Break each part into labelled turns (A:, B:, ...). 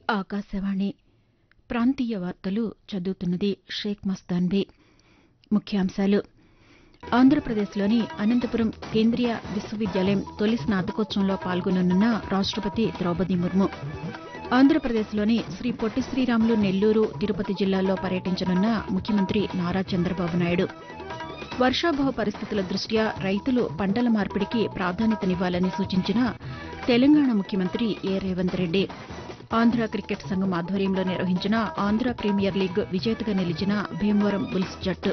A: ఆకాశవాణి ప్రాంతీయ వార్తలు చదువుతున్నది షేక్ మస్తాన్వి ముఖ్యాంశాలు ఆంధ్రప్రదేశ్లోని అనంతపురం కేంద్రీయ విశ్వవిద్యాలయం తొలి స్నాతకోత్సవంలో పాల్గొననున్న రాష్టపతి ద్రౌపది ముర్ము ఆంధ్రప్రదేశ్లోని శ్రీ పొట్టి శ్రీరాములు నెల్లూరు తిరుపతి జిల్లాల్లో పర్యటించనున్న ముఖ్యమంత్రి నారా చంద్రబాబు నాయుడు వర్షాభావ పరిస్థితుల దృష్ట్యా రైతులు పంటల మార్పిడికి ప్రాధాన్యతనివ్వాలని సూచించిన తెలంగాణ ముఖ్యమంత్రి ఏ రేవంత్ రెడ్డి ఆంధ్ర క్రికెట్ సంఘం ఆధ్వర్యంలో నిర్వహించిన ఆంధ్ర ప్రీమియర్ లీగ్ విజేతగా నిలిచిన భీమవరం బుల్స్ జట్టు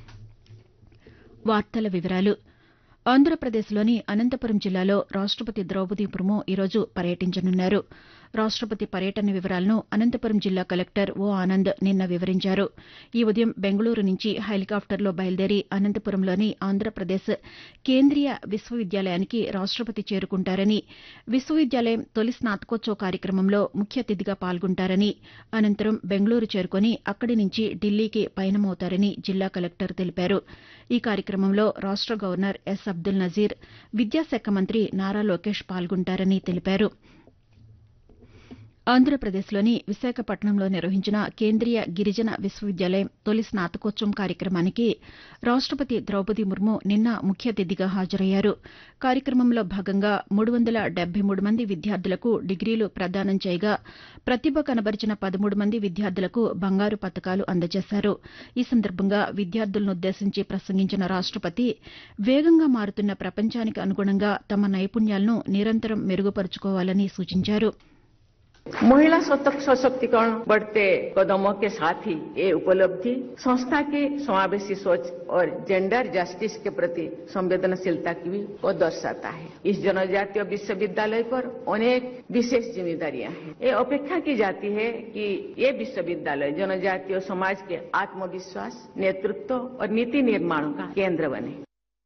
A: వార్తల వివరాలు ఆంధ్రప్రదేశ్లోని అనంతపురం జిల్లాలో రాష్టపతి ద్రౌపది ముర్ము ఈరోజు పర్యటించనున్నారు రాష్టపతి పర్యటన వివరాలను అనంతపురం జిల్లా కలెక్టర్ ఓ ఆనంద్ నిన్న వివరించారు ఈ ఉదయం బెంగళూరు నుంచి హెలికాప్టర్లో బయలుదేరి అనంతపురంలోని ఆంధ్రప్రదేశ్ కేంద్రీయ విశ్వవిద్యాలయానికి రాష్టపతి చేరుకుంటారని విశ్వవిద్యాలయం తొలి స్నాతకోత్సవ కార్యక్రమంలో ముఖ్య అతిథిగా పాల్గొంటారని అనంతరం బెంగళూరు చేరుకుని అక్కడి నుంచి ఢిల్లీకి పయనమవుతారని జిల్లా కలెక్టర్ తెలిపారు ఈ కార్యక్రమంలో రాష్ట గవర్నర్ ఎస్ అబ్దుల్ నజీర్ విద్యాశాఖ మంత్రి నారా లోకేష్ పాల్గొంటారని తెలిపారు ఆంధ్రప్రదేశ్లోని విశాఖపట్నంలో నిర్వహించిన కేంద్రీయ గిరిజన విశ్వవిద్యాలయం తొలి స్నాతకోత్సవం కార్యక్రమానికి రాష్టపతి ద్రౌపది ముర్ము నిన్న ముఖ్య అతిథిగా హాజరయ్యారు కార్యక్రమంలో భాగంగా మూడు వందల డెబ్బై మూడు మంది విద్యార్థులకు డిగ్రీలు ప్రదానం చేయగా ప్రతిభ కనబరిచిన పదమూడు మంది విద్యార్థులకు బంగారు పతకాలు అందజేశారు ఈ సందర్భంగా విద్యార్థులనుద్దేశించి ప్రసంగించిన రాష్టపతి వేగంగా మారుతున్న ప్రపంచానికి అనుగుణంగా తమ నైపుణ్యాలను నిరంతరం మెరుగుపరుచుకోవాలని సూచించారు
B: महिला सशक्तिकरण बढ़ते कदमों के साथ ही ये उपलब्धि संस्था की समावेशी सोच और जेंडर जस्टिस के प्रति संवेदनशीलता की भी वो दर्शाता है इस जनजातीय विश्वविद्यालय पर अनेक विशेष जिम्मेदारियां हैं ये अपेक्षा की जाती है कि ये विश्वविद्यालय जनजातीय समाज के आत्मविश्वास नेतृत्व और नीति निर्माण का केंद्र बने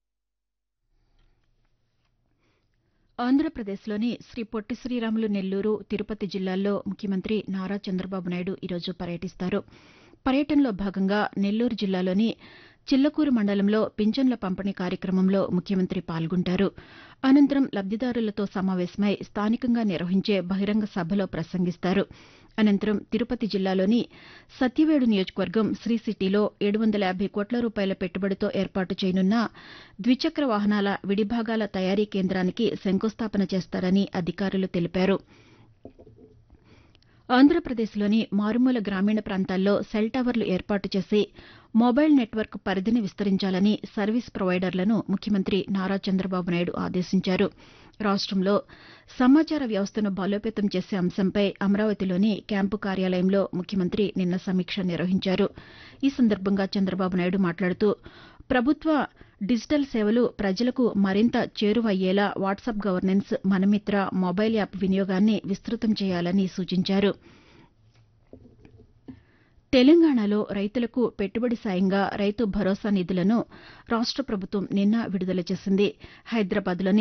A: ఆంధ్రప్రదేశ్లోని శ్రీ పొట్టి శ్రీరాములు నెల్లూరు తిరుపతి జిల్లాల్లో ముఖ్యమంత్రి నారా చంద్రబాబు నాయుడు ఈరోజు పర్యటిస్తారు పర్యటనలో భాగంగా నెల్లూరు జిల్లాలోని చిల్లకూరు మండలంలో పింఛన్ల పంపిణీ కార్యక్రమంలో ముఖ్యమంత్రి పాల్గొంటారు అనంతరం లబ్దిదారులతో సమావేశమై స్థానికంగా నిర్వహించే బహిరంగ సభలో ప్రసంగిస్తారు అనంతరం తిరుపతి జిల్లాలోని సత్యవేడు నియోజకవర్గం శ్రీ సిటీలో ఏడు వందల యాభై కోట్ల రూపాయల పెట్టుబడితో ఏర్పాటు చేయనున్న ద్విచక్ర వాహనాల విడిభాగాల తయారీ కేంద్రానికి శంకుస్థాపన చేస్తారని అధికారులు తెలిపారు ఆంధ్రప్రదేశ్లోని మారుమూల గ్రామీణ ప్రాంతాల్లో సెల్ టవర్లు ఏర్పాటు చేసి మొబైల్ నెట్వర్క్ పరిధిని విస్తరించాలని సర్వీస్ ప్రొవైడర్లను ముఖ్యమంత్రి నారా చంద్రబాబు నాయుడు ఆదేశించారు రాష్టంలో సమాచార వ్యవస్థను బలోపేతం చేసే అంశంపై అమరావతిలోని క్యాంపు కార్యాలయంలో ముఖ్యమంత్రి నిన్న సమీక్ష నిర్వహించారు ఈ సందర్భంగా చంద్రబాబు నాయుడు మాట్లాడుతూ ప్రభుత్వ డిజిటల్ సేవలు ప్రజలకు మరింత చేరువయ్యేలా WhatsApp governance Manamitra mobile app వినియోగాన్ని విస్తృతం చేయాలని సూచించారు తెలంగాణలో రైతులకు పెట్టుబడి సాయంగా రైతు భరోసా నిధులను రాష్ట ప్రభుత్వం నిన్న విడుదల చేసింది హైదరాబాద్లోని